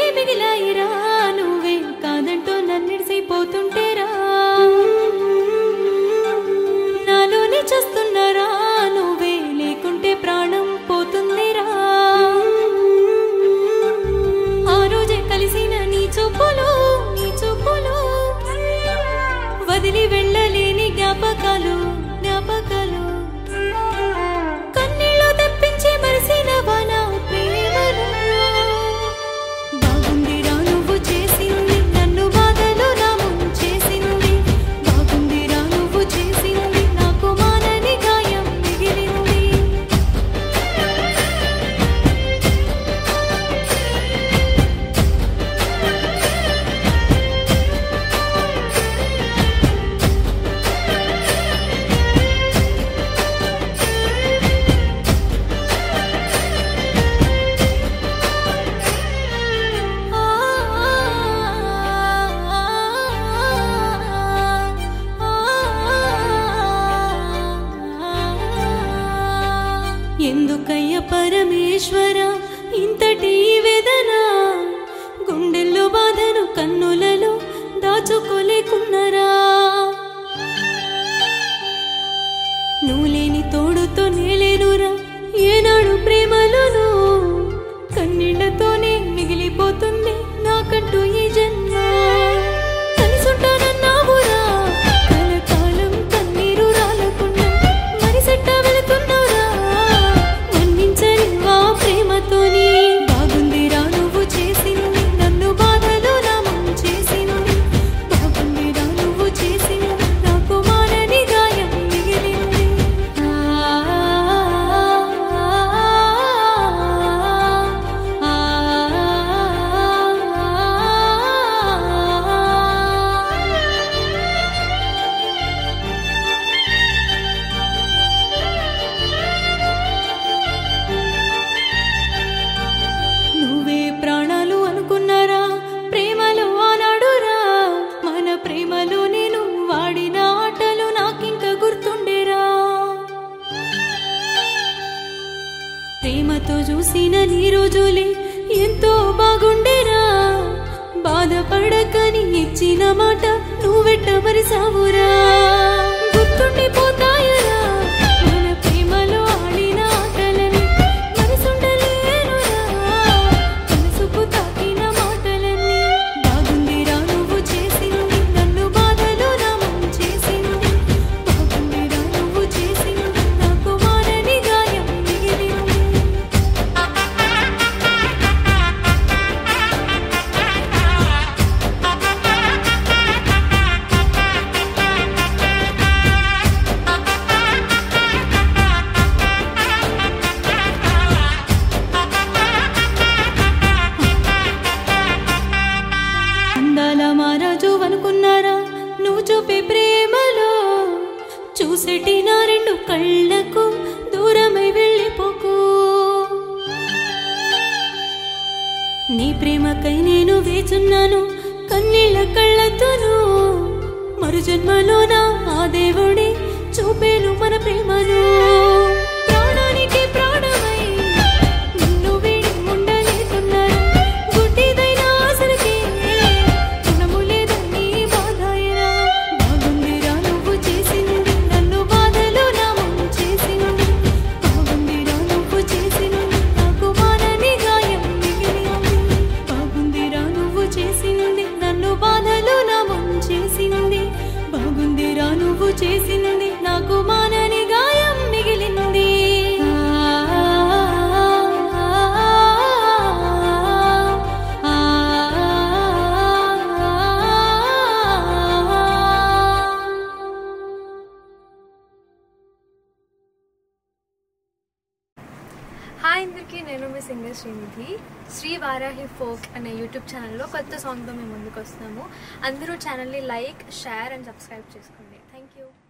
మిగిలాయిరా నువ్వే కాదంటూ నన్నిడిసిపోతుంటేరా నాలోనే చేస్తున్నారా నువ్వే లేకుంటే ప్రాణం పోతుందిరా ఆ రోజే కలిసిన నీ చూపులు నీ చూపులు వదిలి వెళ్ళలేని జ్ఞాపకాలు జ్ఞాపకాలు కన్నీళ్ళు తెప్పించి మరిసిన వన ప్రేమను బాగుందిరా నువ్వు చేసింది నన్ను బాధలో నా చేసింది బాగుందిరా నువ్వు చేసింది నాకు మానని గాయం మిగిలింది ఎందుకయ్య పరమేశ్వర ఇంతటి వేదన గుండెల్లో బాధను కన్నులలో దాచుకోలేకున్నరా నువ్వు లేని తోడుతో నేలేనురా ఏనాడు ప్రేమలోనూ కన్నీళ్లతోనే మిగిలిపోతుంది నాకంటూ ఈ జన్మ కలిసుంటానన్నావురా కలకాలం కన్నీరు రాలకుండా మరి సెట్ట వెళుతున్నావురా మన్నించని వా ప్రేమతోని బాగుందిరా నువ్వు చేసింది నన్ను బాధలో నామం చేసింది బాగుందిరా నువ్వు చేసింది నాకు మానని గాయం మిగిలింది ఆ ఆ నువ్వే ప్రాణాలు అనుకున్నారా ప్రేమలో ఆనాడురా మన ప్రేమలో నేను వాడిన ఆటలు నాకింక గుర్తుండేరా ప్రేమతో చూసిన నీ రోజులే ఎంతో బాగుండేరా బాధపడకని ఇచ్చిన మాట నువ్వెట్ట మరి సావురా గుర్తుండిపోతాయరా మన ప్రేమలో ఆడిన ఆటలని మనసుండలేనురా మనసుకు తాకిన మాటలన్నీ బాగుందిరా నువ్వు చేసింది నన్ను బాధలో నామం చేసింది బాగుందిరా నువ్వు చేసింది నాకు మారని గాయం మిగిలింది అందాల మారాజు అనుకున్నారా నువ్వు చూపే ప్రేమలో చూసేటి నా రెండు కళ్ళకు దూరమై వెళ్ళిపోకు నీ ప్రేమకై నేను వేచున్నాను కన్నీళ్ళ కళ్ళతోను మరు జన్మలోన ఆ దేవుడే చూపేను మన ప్రేమను ప్రాణానికి ప్రాణమై నిన్ను వీడి ఉండలేకున్నాను గుడ్డిదైన ఆశలకి గుణము లేదని బాధాయరా బాగుందిరా నువ్వు చేసింది నన్ను బాధలో నామం చేసింది బాగుందిరా నువ్వు చేసింది నాకు మానని గాయం మిగిలింది బాగుందిరా నువ్వు చేసింది నన్ను బాధలో నామం చేసింది బాగుందిరా నువ్వు చేసింది నాకు మానని గాయం మిగిలింది ఆ, హాయ్ అందరికీ నేను మీ సింగర్ శ్రీనిధి శ్రీ వారాహి ఫోక్ అనే యూట్యూబ్ ఛానల్లో కొత్త సాంగ్తో మేము ముందుకు వస్తున్నాము అందరూ ఛానల్ని లైక్ షేర్ అండ్ సబ్స్క్రైబ్ చేసుకోండి థ్యాంక్ యూ